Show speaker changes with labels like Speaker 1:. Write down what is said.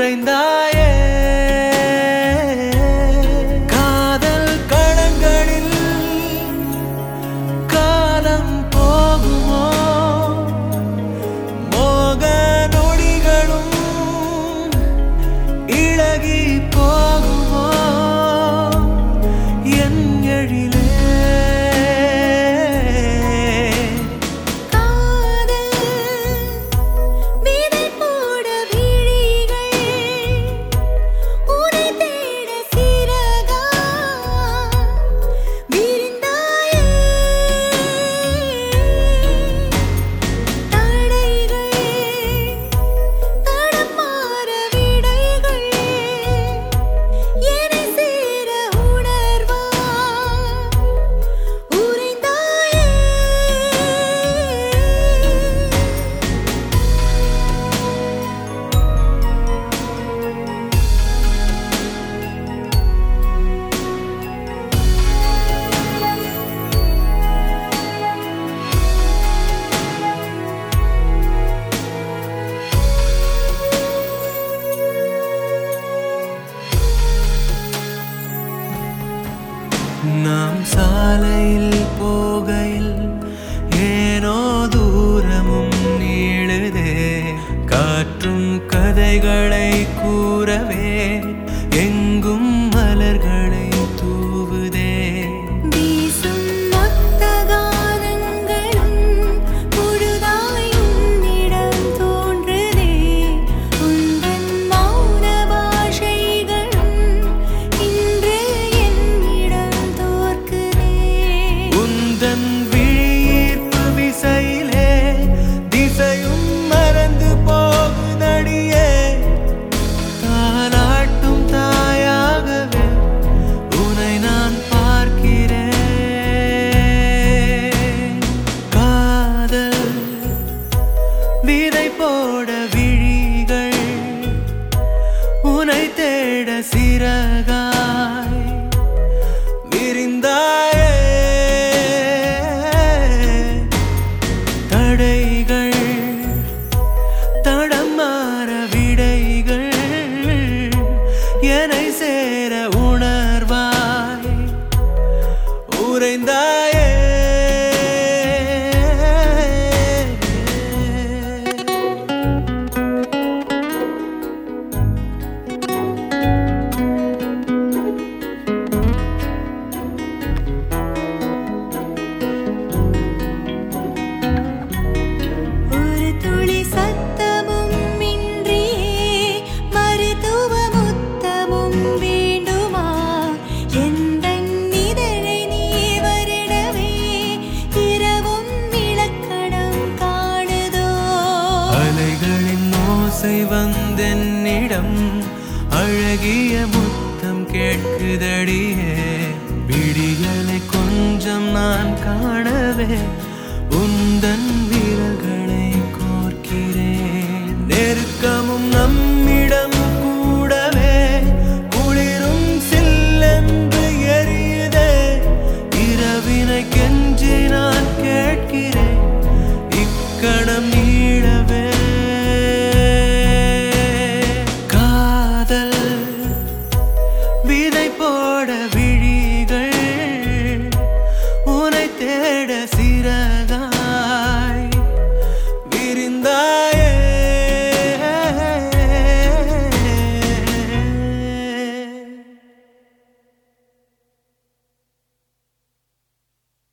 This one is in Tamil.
Speaker 1: உறைந்தாயே காதல் களங்களில் காலம் போகுமோ மோக நொடிகளும் இழகி போகுமோ என் எழிலே
Speaker 2: காதல் விதை போட விழிகள் உனை தேட சிறகா விரிந்தாயே தடைகள் தடமாற விடைகள் என்னை சேர உணர்வா உறைந்தாயே
Speaker 1: நாம் சாலையில் போகையில் ஏனோ தூரமும் நீளுதே காற்றும் கதைகளை கூறவே எங்கும் மலர்களை தூவுதே
Speaker 2: வீசும் மொத்த கானங்களும் பொழுதாய் உன்னிடம் தோன்றுதே உந்தன் மௌன பாஷைகளும் இன்று என்னிடம் தோற்குதே
Speaker 1: உந்தன் விழியீர்ப்பு விசையிலே திசையும் மறந்து போகுதடியே தாலாட்டும் தாயாகவே உனை நான் பார்க்கிறேன் காதல் விதை போட விழிகள் உனை தேட சிறகாய் விரிந்தாயே தடைகள் தடம் மாற விடைகள் என்னை சேர உணர்வாய் உறைந்தாயே
Speaker 2: ஒரு துளி சத்தமும் இன்றியே மருத்துவ முத்தமும் வேண்டுமா எந்தன் இதழை நீ வருடவே இரவும் இலக்கணம் காணுதோ
Speaker 1: அலைகளின் ஓசை வந்தென்னிடம் அழகிய முத்தம் கேட்குதடியே விடிகளை கொஞ்சம் நான் காணவே உந்தன் விரல்களை கோர்க்கிறேன் நெருக்கமும் நம்மிடம் கூடவே குளிரும் சில்லென்று எரியுதே இரவினை கெஞ்சி நான் கேட்கிறேன் இக்கணம் நீ